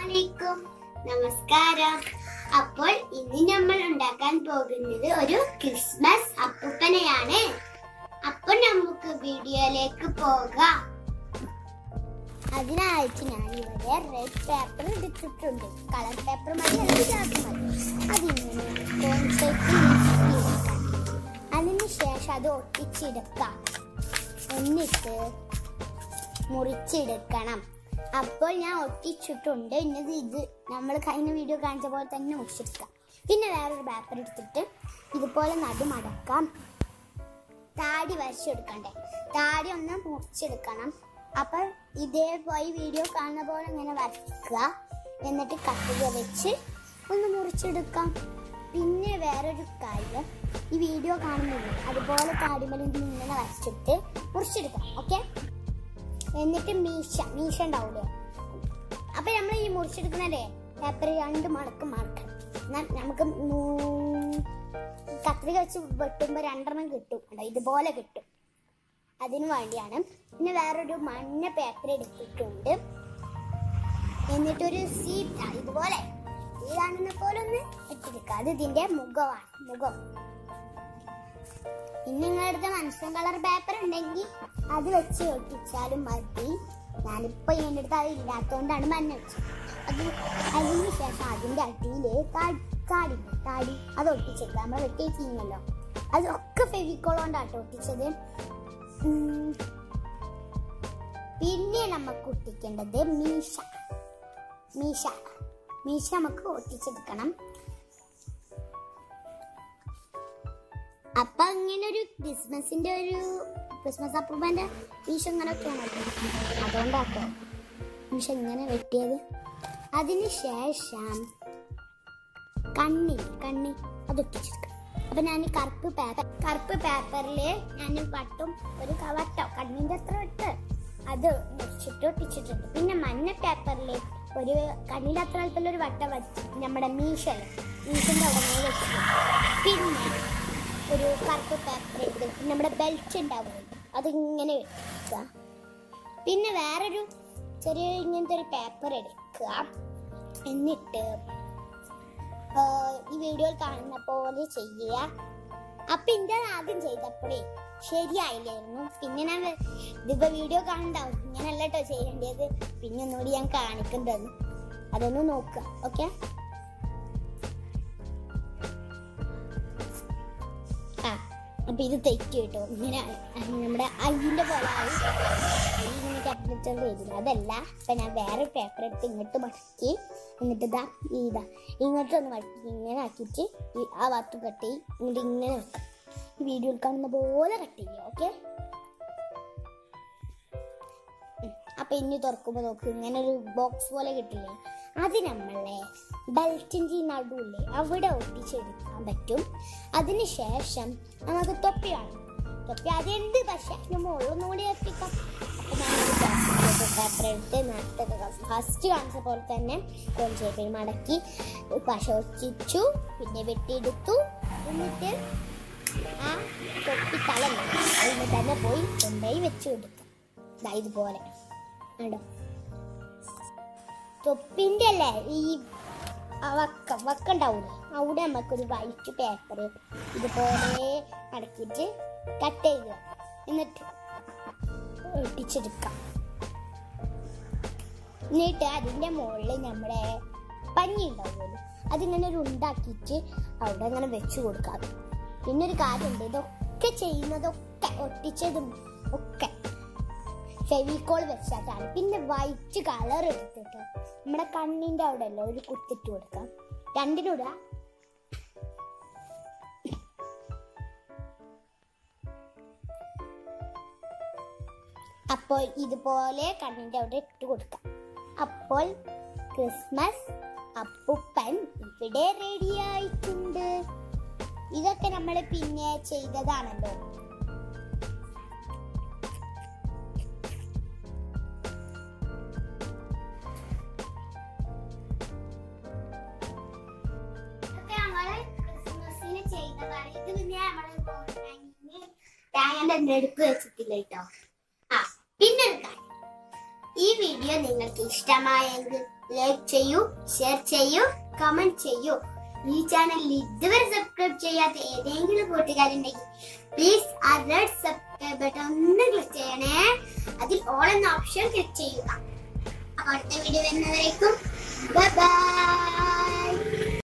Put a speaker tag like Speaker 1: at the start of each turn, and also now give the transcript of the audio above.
Speaker 1: അസ്സലാമലൈക്കും നമസ്കാരം അപ്പോൾ ഇന്ന് നമ്മൾ ഉണ്ടാക്കാൻ പോകുന്നത് ഒരു ക്രിസ്മസ് അപ്പൂപ്പനെയാണ് അപ്പോൾ നമുക്ക് വീഡിയോയിലേക്ക് പോകാം അതിനായിട്ട് ഞാൻ ഇവിടെ റെഡ് പേപ്പർ എടുത്തിട്ടുണ്ട് കളർ പേപ്പർ മതി അല്ലെങ്കിൽ ചാർട്ട് മതി അതിങ്ങനെ കോൺസെപ്റ്റ് അതിനുശേഷം അത് ഒട്ടിച്ചെടുക്കാം എന്നിട്ട് മുറിച്ചെടുക്കണം അപ്പോൾ ഞാൻ ഒട്ടിച്ചിട്ടുണ്ട് ഇന്നത് ഇത് നമ്മൾ കഴിഞ്ഞ വീഡിയോ കാണിച്ച പോലെ തന്നെ മുറിച്ചെടുക്കാം പിന്നെ വേറൊരു പേപ്പർ എടുത്തിട്ട് ഇതുപോലെ നടു മടക്കാം താടി വരച്ചെടുക്കണ്ടേ താടി ഒന്ന് മുറിച്ചെടുക്കണം അപ്പോൾ ഇതേപോലെ വീഡിയോ കാണുന്ന പോലെ ഇങ്ങനെ വരക്കുക എന്നിട്ട് കത്തിക വെച്ച് ഒന്ന് മുറിച്ചെടുക്കാം പിന്നെ വേറൊരു കാര്യം ഈ വീഡിയോ കാണുന്നില്ല അതുപോലെ താടിമേൽ ഇങ്ങനെ വരച്ചിട്ട് മുറിച്ചെടുക്കാം ഓക്കെ എന്നിട്ട് മീശ മീശ ഉണ്ടാവൂലേ അപ്പൊ നമ്മൾ ഈ മുറിച്ചെടുക്കുന്നല്ലേ പേപ്പർ രണ്ട് മടക്ക് മടക്കണം എന്നാൽ നമുക്ക് നൂ- കത്രിക വെച്ച് വെട്ടുമ്പോ രണ്ടെണ്ണം കിട്ടും കണ്ടോ ഇതുപോലെ കിട്ടും അതിനു വേണ്ടിയാണ് പിന്നെ വേറൊരു മഞ്ഞ പേപ്പർ എടുത്തിട്ടുണ്ട് എന്നിട്ടൊരു സീറ്റ് ഇതുപോലെ ഈ കാണുന്ന പോലെ ഒന്ന് ഇട്ടെടുക്കുക അത് ഇതിന്റെ മുഖമാണ് മുഖം ഇനി നിങ്ങളുടെ അടുത്ത് മനസ്സിലും കളർ പേപ്പർ ഉണ്ടെങ്കിൽ അത് വെച്ച് ഒട്ടിച്ചാലും മതി ഞാനിപ്പോ എൻ്റെ അടുത്ത് അത് ഇല്ലാത്തതുകൊണ്ടാണ് മഞ്ഞ വെച്ചത് അത് അതിന് ശേഷം അതിന്റെ അടിയില് താടി താടി താടി അത് ഒട്ടിച്ചേക്കുക നമ്മൾ വെട്ടിച്ചിരുന്നല്ലോ അതൊക്കെ ഫെവിക്കോൾ കൊണ്ടാട്ടോ ഒട്ടിച്ചത് ഉം. പിന്നെ നമുക്ക് ഒട്ടിക്കേണ്ടത് മീശ മീശ മീശ നമുക്ക് ഒട്ടിച്ചെടുക്കണം അപ്പൊ ഇങ്ങനെ ഒരു ക്രിസ്മസിന്റെ ഒരു ക്രിസ്മസ് അപ്പൂപ്പന്റെ മീശ ഇങ്ങനെ അതുകൊണ്ടാട്ടോ മീശ ഇങ്ങനെ വെട്ടിയത് അതിന് ശേഷം കണ്ണി കണ്ണി അത് ഒട്ടിച്ചെടുക്കാം അപ്പൊ ഞാൻ ഈ കറുപ്പ് പേപ്പർ കറുപ്പ് പേപ്പറില് ഞാൻ വട്ടും ഒരു ക- വട്ടോ കണ്ണിന്റെ അത്ര വട്ട് അത് മുറിച്ചിട്ട് ഒട്ടിച്ചിട്ടുണ്ട് പിന്നെ മഞ്ഞ പേപ്പറില് ഒരു കണ്ണിന്റെ അത്ര വലുപ്പമുള്ള ഒരു വട്ടം വെച്ച് നമ്മുടെ മീശല് മീശന്റെ അവിടെ വെച്ചിട്ടുണ്ട് പിന്നെ ഒരു കറുപ്പ് പേപ്പർ എടുത്ത് നമ്മുടെ ബെൽറ്റ് ഉണ്ടാവുമല്ലോ അതിങ്ങനെ വെക്കുക പിന്നെ വേറൊരു ചെറിയ ഇങ്ങനത്തെ ഒരു പേപ്പർ എടുക്കുക എന്നിട്ട് ആ, ഈ വീഡിയോയിൽ കാണുന്ന പോലെ ചെയ്യുക അപ്പൊ ഇന്റെ ആദ്യം ചെയ്തപ്പോഴേ ശരിയായില്ലായിരുന്നു പിന്നെ ഞാൻ വെ- ഇതിപ്പോ വീഡിയോ കാണണ്ടാവും ഇങ്ങനല്ല കേട്ടോ ചെയ്യേണ്ടത് പിന്നെ ഒന്നുകൂടി ഞാൻ കാണിക്കുന്നത് അതൊന്ന് നോക്കുക ഓക്കെ ആ അപ്പൊ ഇത് തെറ്റി കേട്ടോ ഇങ്ങനെ ആയി. നമ്മുടെ അയ്യന്റെ പോലെ ആയി അയ്യ ഇങ്ങനെ ടെമ്പറേച്ചർ ചെയ്തില്ല അതല്ല ഇപ്പൊ ഞാൻ വേറെ പേപ്പർ എടുത്ത് ഇങ്ങോട്ട് മടക്കി എന്നിട്ട് ഇതാ ഈ ഇതാ ഇങ്ങോട്ടൊന്ന് മടക്കി ഇങ്ങനെ ആക്കിയിട്ട് ഈ ആ ഭാഗത്ത് കട്ട് ചെയ്യും എന്നിട്ട് ഇങ്ങനെ വെക്കാം ഈ വീഡിയോയിൽ കാണുന്ന പോലെ കട്ട് ചെയ്യുക ഓക്കെ അപ്പൊ ഇനി തുറക്കുമ്പോ നോക്ക് ഇങ്ങനെ ഒരു ബോക്സ് പോലെ കിട്ടില്ലേ അത് നമ്മളെ ബെൽറ്റിന്റെ നടുവില്ലേ അവിടെ ഒട്ടിച്ചെടുക്കാൻ പറ്റും അതിനുശേഷം നമുക്ക് തൊപ്പി വേണം തൊപ്പി അതെന്ത് പക്ഷെ അതിന് മുകളിലൊന്നും കൂടി എത്തിക്കാം അപ്പൊ ഞാനൊരു പേപ്പർ എടുത്ത് നേരത്തെ ഫസ്റ്റ് കാണിച്ച പോലെ തന്നെ കൊഞ്ചേപ്പിൽ മടക്കി പശ ഒട്ടിച്ചു പിന്നെ വെട്ടിയെടുത്തു എന്നിട്ട് ആ തൊപ്പി തല അതിന് തന്നെ പോയി കൊണ്ടുപോയി വെച്ചു കൊടുക്കാം ദാ ഇതുപോലെ കണ്ടോ തൊപ്പിന്റെ അല്ലേ ഈ ആ വക്കം വക്കം ഉണ്ടാവൂലേ അവിടെ നമുക്കൊരു വൈറ്റ് പേപ്പർ ഇതുപോലെ അടക്കിയിട്ട് കട്ട് ചെയ്യുക എന്നിട്ട് ഒട്ടിച്ചെടുക്കാം എന്നിട്ട് അതിന്റെ മുകളിൽ നമ്മുടെ പഞ്ഞി ഉണ്ടാവുമല്ലോ അതിങ്ങനെ ഒരു ഉണ്ടാക്കിയിട്ട് അവിടെ അങ്ങനെ വെച്ചു കൊടുക്കാം പിന്നെ ഒരു കാര്യമുണ്ട് ഇതൊക്കെ ചെയ്യുന്നതൊക്കെ ഒട്ടിച്ചതും ഒക്കെ ഫെവിക്കോൾ വെച്ചിട്ടാണ് പിന്നെ വൈറ്റ് കളർ എടുത്തിട്ട് നമ്മുടെ കണ്ണിന്റെ അവിടെ അല്ലേ ഒരു കുത്തിട്ട് കൊടുക്കാം രണ്ടിനൂടെ അപ്പോൾ ഇതുപോലെ കണ്ണിന്റെ അവിടെ ഇട്ട് കൊടുക്കാം അപ്പോൾ ക്രിസ്മസ് അപ്പുപ്പൻ ഇവിടെ റെഡി ആയിട്ടുണ്ട് ഇതൊക്കെ നമ്മൾ പിന്നെ ചെയ്തതാണല്ലോ ഇതൊക്കെ നമ്മള് ക്രിസ്മസിന് ചെയ്തതാണ് ഇത് പിന്നെ നമ്മള് തേങ്ങന്റെ നെടുപ്പ് വെച്ചിട്ടില്ല കേട്ടോ ആ പിന്നെ ഒരു കാര്യം ഈ വീഡിയോ നിങ്ങൾക്ക് ഇഷ്ടമായെങ്കിൽ ലൈക്ക് ചെയ്യൂ ഷെയർ ചെയ്യൂ കമന്റ് ചെയ്യൂ ഈ ചാനലിൽ ഇതുവരെ സബ്സ്ക്രൈബ് ചെയ്യാത്ത ഏതെങ്കിലും കൂട്ടുകാരുണ്ടെങ്കിൽ പ്ലീസ് ആ റെഡ് സബ്സ്ക്രൈബ് ബട്ടൺ ഒന്ന് ക്ലിക്ക് ചെയ്യണേ അതിൽ ഓൾ എന്ന ഓപ്ഷൻ ക്ലിക്ക് ചെയ്യുക അടുത്ത വീഡിയോ വരുന്നവരേക്കും ബൈ